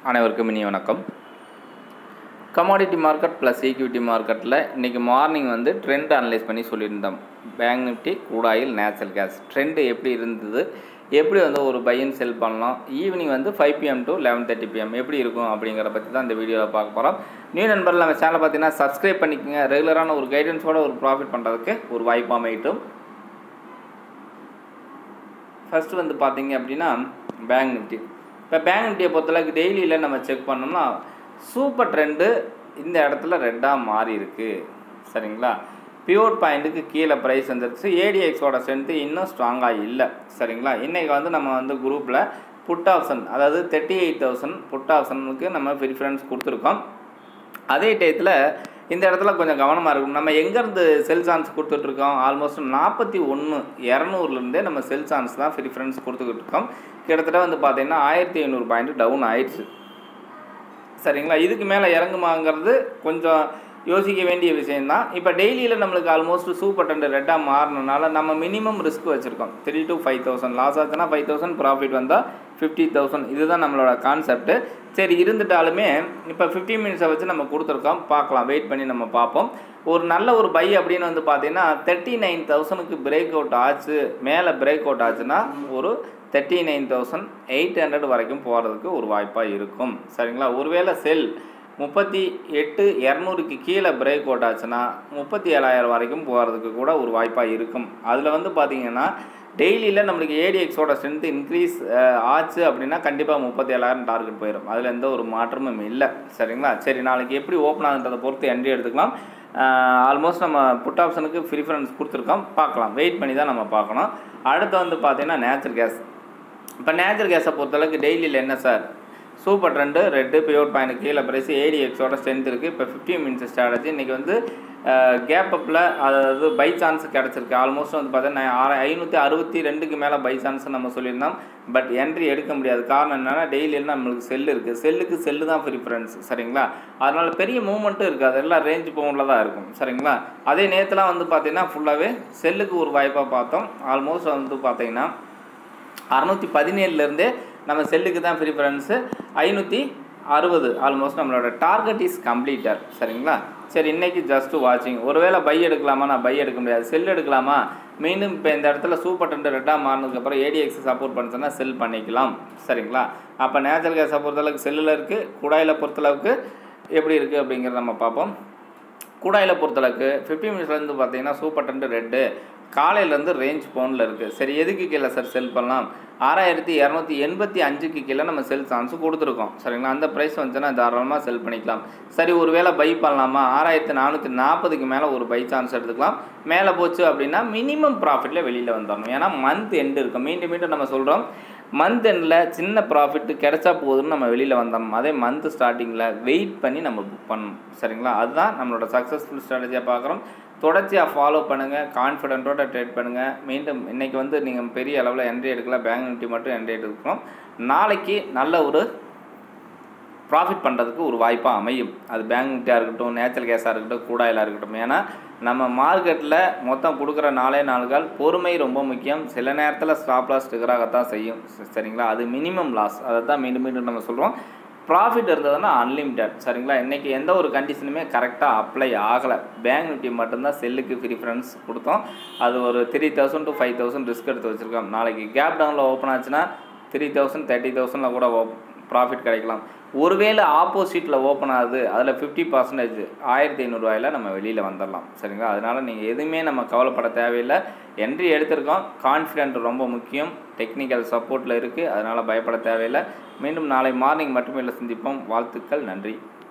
அனைவருக்கும் இனிய வணக்கம் கமாடிட்டி மார்க்கெட் ப்ளஸ் ஈக்விட்டி மார்க்கெட்டில் இன்றைக்கி மார்னிங் வந்து ட்ரெண்ட் அனலைஸ் பண்ணி சொல்லியிருந்தோம் பேங்க் நிஃப்டி கூடாயில் நேச்சுரல் கேஸ் ட்ரெண்டு எப்படி இருந்தது எப்படி வந்து ஒரு பையன் செல் பண்ணலாம் ஈவினிங் வந்து five PM to eleven thirty PM எப்படி இருக்கும் அப்படிங்கிற பற்றி தான் இந்த வீடியோவில் பார்க்க போகிறோம் நியூ நண்பர்கள் நம்ம சேனலை பார்த்தீங்கன்னா சப்ஸ்கிரைப் பண்ணிக்கோங்க ரெகுலரான ஒரு கைடன்ஸோட ஒரு ப்ராஃபிட் பண்ணுறதுக்கு ஒரு வாய்ப்பு அமையட்டும் ஃபஸ்ட்டு வந்து பார்த்தீங்க அப்படின்னா பேங்க் நிஃப்டி இப்போ பேங்க் நிஃப்டியை பொறுத்தளவுக்கு டெய்லியில் நம்ம செக் பண்ணோம்னா சூப்பர் ட்ரெண்டு இந்த இடத்துல ரெட்டாக மாறி இருக்கு சரிங்களா பியூர் பாயிண்ட்டுக்கு கீழே ப்ரைஸ் வந்துருச்சு ஏடிஎக்ஸோட ஸ்ட்ரென்த்து இன்னும் ஸ்ட்ராங்காக இல்லை சரிங்களா இன்றைக்கி வந்து நம்ம வந்து குரூப்பில் புட் ஆப்ஷன் அதாவது தேர்ட்டி எயிட் தௌசண்ட் புட் ஆப்ஷனுக்கு நம்ம ப்ரிஃபரன்ஸ் கொடுத்துருக்கோம் அதே டயத்தில் இந்த இடத்துல கொஞ்சம் கவனமாக இருக்கும் நம்ம எங்கேருந்து செல் சான்ஸ் கொடுத்துட்ருக்கோம் ஆல்மோஸ்ட் நாற்பத்தி ஒன்று இரநூறுலேருந்தே நம்ம செல் சான்ஸ் தான் ப்ரிஃபரன்ஸ் கொடுத்துக்கிட்டு இருக்கோம் கிட்டத்தட்ட வந்து பார்த்தீங்கன்னா ஆயிரத்தி ஐநூறு பாயிண்ட் டவுன் ஆயிடுச்சு சரிங்களா இதுக்கு மேலே இறங்குமாங்கிறது கொஞ்சம் யோசிக்க வேண்டிய விஷயந்தான் இப்போ டெய்லியில் நம்மளுக்கு ஆல்மோஸ்ட் சூப்பர் டெண்ட் ரெட்டாக மாறினால நம்ம மினிமம் ரிஸ்க் வச்சுருக்கோம் three to five thousand loss ஆச்சுன்னா ஃபைவ் தௌசண்ட் ப்ராஃபிட் வந்தால் ஃபிஃப்டி தௌசண்ட் இதுதான் நம்மளோட கான்செப்ட்டு சரி இருந்துட்டாலுமே இப்போ ஃபிஃப்டி மினிட்ஸை வச்சு நம்ம கொடுத்துருக்கோம் பார்க்கலாம் வெயிட் பண்ணி நம்ம பார்ப்போம் ஒரு நல்ல ஒரு பை அப்படின்னு வந்து பார்த்தீங்கன்னா தேர்ட்டி நைன் தௌசண்ட்க்கு பிரேக் அவுட் ஆச்சு மேலே பிரேக் அவுட் ஆச்சுன்னா ஒரு thirty nine thousand eight hundred வரைக்கும் போகிறதுக்கு ஒரு வாய்ப்பாக இருக்கும் சரிங்களா ஒருவேளை செல் முப்பத்தி எட்டு இரநூறுக்கு கீழே பிரேக் அவுட் ஆச்சுன்னா முப்பத்தி ஏழாயிரம் வரைக்கும் போகிறதுக்கு கூட ஒரு வாய்ப்பாக இருக்கும் அதில் வந்து பார்த்திங்கன்னா டெய்லியில் நம்மளுக்கு ஏடிஎக்ஸோட ஸ்ட்ரென்த் இன்க்ரீஸ் ஆச்சு அப்படின்னா கண்டிப்பாக முப்பத்தி ஏழாயிரம் டார்கெட் போயிடும் அதில் எந்த ஒரு மாற்றமும் இல்லை சரிங்களா சரி நாளைக்கு எப்படி ஓப்பன் ஆகுன்றதை பொறுத்து என்ட்ரி எடுத்துக்கலாம் ஆல்மோஸ்ட் நம்ம புட் ஆப்ஷனுக்கு ப்ரிஃபரன்ஸ் கொடுத்துருக்கோம் பார்க்கலாம் வெயிட் பண்ணி தான் நம்ம பார்க்கணும் அடுத்து வந்து பார்த்திங்கன்னா நேச்சுரல் கேஸ் இப்போ நேச்சுரல் கேஸை பொறுத்தளவுக்கு டெய்லியில் என்ன sir super trend red pure point கீழே ப்ரைஸ் ஏடிஎக்ஸோட ஸ்ட்ரென்த் இருக்குது இப்போ ஃபிஃப்டி மினிட்ஸ் ஸ்ட்ராட்டஜி இன்றைக்கி வந்து கேப் அப்பில் அதாவது பை சான்ஸ் கிடச்சிருக்கு ஆல்மோஸ்ட் வந்து பார்த்தீங்கன்னா ஆறு ஐநூற்றி அறுபத்தி ரெண்டுக்கு மேலே பை சான்ஸ் நம்ம சொல்லியிருந்தோம் பட் என்ட்ரி எடுக்க முடியாது காரணம் என்னென்னா டெய்லியில் நம்மளுக்கு செல்லு இருக்குது செல்லுக்கு செல்லு தான் ப்ரிஃபரன்ஸ் சரிங்களா அதனால் பெரிய மூவ்மெண்ட்டும் இருக்காது எல்லாம் ரேஞ்ச் பவுண்டில் தான் இருக்கும் சரிங்களா அதே நேற்றுலாம் வந்து பார்த்திங்கன்னா ஃபுல்லாகவே செல்லுக்கு ஒரு வாய்ப்பாக பார்த்தோம் ஆல்மோஸ்ட் வந்து பார்த்திங்கன்னா அறநூற்றி பதினேழுலேருந்தே நம்ம செல்லுக்கு தான் ப்ரிஃபரன்ஸு ஐநூற்றி அறுபது ஆல்மோஸ்ட் நம்மளோட டார்கெட் இஸ் கம்ப்ளீட்டர் சரிங்களா சரி இன்றைக்கி ஜஸ்ட்டு வாட்சிங் ஒருவேளை பை எடுக்கலாமா நான் பை எடுக்க முடியாது செல் எடுக்கலாமா மீண்டும் இப்போ இந்த இடத்துல சூப்பர் டெண்டர் ரெட்டாக மாறினதுக்கப்புறம் ஏடிஎக்ஸ் சப்போர்ட் பண்ணுச்சுன்னா செல் பண்ணிக்கலாம் சரிங்களா அப்போ நேச்சுரல் கேஸை பொறுத்தளவுக்கு செல்லில் இருக்குது குடாயில் பொறுத்தளவுக்கு எப்படி இருக்குது அப்படிங்கிறத நம்ம பார்ப்போம் குடாயில் பொறுத்தளவுக்கு ஃபிஃப்டி மினிட்ஸ்லேருந்து பார்த்தீங்கன்னா சூப்பர் டெண்டு ரெட்டு காலையிலேருந்து ரேஞ்ச் ஃபோனில் இருக்குது சரி எதுக்கு கீழே சார் செல் பண்ணலாம் ஆறாயிரத்தி இரநூத்தி எண்பத்தி அஞ்சுக்கு கீழே நம்ம செல் சான்ஸு கொடுத்துருக்கோம் சரிங்களா அந்த ப்ரைஸ் வந்துச்சுன்னா தாராளமாக செல் பண்ணிக்கலாம் சரி ஒரு வேளை பை பண்ணலாமா ஆறாயிரத்தி நானூற்றி நாற்பதுக்கு மேலே ஒரு பை சான்ஸ் எடுத்துக்கலாம் மேலே போச்சு அப்படின்னா மினிமம் ப்ராஃபிட்டில் வெளியில் வந்துடணும் ஏன்னா மந்த் எண்டு இருக்கும் மீண்டும் மீண்டும் நம்ம சொல்கிறோம் மந்த் எண்டில் சின்ன ப்ராஃபிட் கிடைச்சா போதும்னு நம்ம வெளியில் வந்தோம் அதே மந்த் ஸ்டார்டிங்கில் வெயிட் பண்ணி நம்ம புக் பண்ணணும் சரிங்களா அதுதான் நம்மளோட சக்ஸஸ்ஃபுல் ஸ்ட்ராட்டஜியாக பார்க்குறோம் தொடர்ச்சியாக ஃபாலோ பண்ணுங்கள் கான்ஃபிடென்ட்டோட ட்ரேட் பண்ணுங்கள் மீண்டும் இன்றைக்கி வந்து நீங்கள் பெரிய அளவில் என்ட்ரி எடுக்கல பேங்க் நிஃப்டி மட்டும் என்ட்ரி எடுக்கணும் நாளைக்கு நல்ல ஒரு ப்ராஃபிட் பண்ணுறதுக்கு ஒரு வாய்ப்பாக அமையும் அது பேங்க் நிஃப்டியாக இருக்கட்டும் நேச்சுரல் கேஸாக இருக்கட்டும் கூடாயிலாக இருக்கட்டும் ஏன்னா நம்ம மார்க்கெட்டில் மொத்தம் கொடுக்குற நாலே நாள்கள் பொறுமை ரொம்ப முக்கியம் சில நேரத்தில் ஸ்டாப் லாஸ் ஸ்டிக்கராகத்தான் செய்யும் சரிங்களா அது மினிமம் லாஸ் அதை தான் மீண்டும் மீண்டும் நம்ம சொல்கிறோம் ப்ராஃபிட் இருந்ததுன்னா அன்லிமிட்டட் சரிங்களா இன்றைக்கி எந்த ஒரு கண்டிஷனுமே கரெக்டாக அப்ளை ஆகலை பேங்க் நிஃப்டி மட்டும்தான் செல்லுக்கு ப்ரிஃபரன்ஸ் கொடுத்தோம் அது ஒரு three thousand to five thousand risk எடுத்து வச்சுருக்கோம் நாளைக்கு கேப் டவுனில் ஓப்பன் ஆச்சுன்னா த்ரீ தௌசண்ட் தேர்ட்டி தௌசண்டில் கூட ப்ராஃபிட் கிடைக்கலாம் ஒருவேளை ஆப்போசிட்டில் ஓப்பன் ஆகுது அதில் ஃபிஃப்டி பர்சன்டேஜ் ஆயிரத்தி ஐநூறுரூவாயில் நம்ம வெளியில் வந்துடலாம் சரிங்களா அதனால் நீங்கள் எதுவுமே நம்ம கவலைப்பட தேவையில்லை என்ட்ரி எடுத்திருக்கோம் கான்ஃபிடென்ட் ரொம்ப முக்கியம் டெக்னிக்கல் சப்போர்ட்டில் இருக்குது அதனால் பயப்பட தேவையில்லை மீண்டும் நாளை மார்னிங் மட்டுமே இல்லை சந்திப்போம் வாழ்த்துக்கள் நன்றி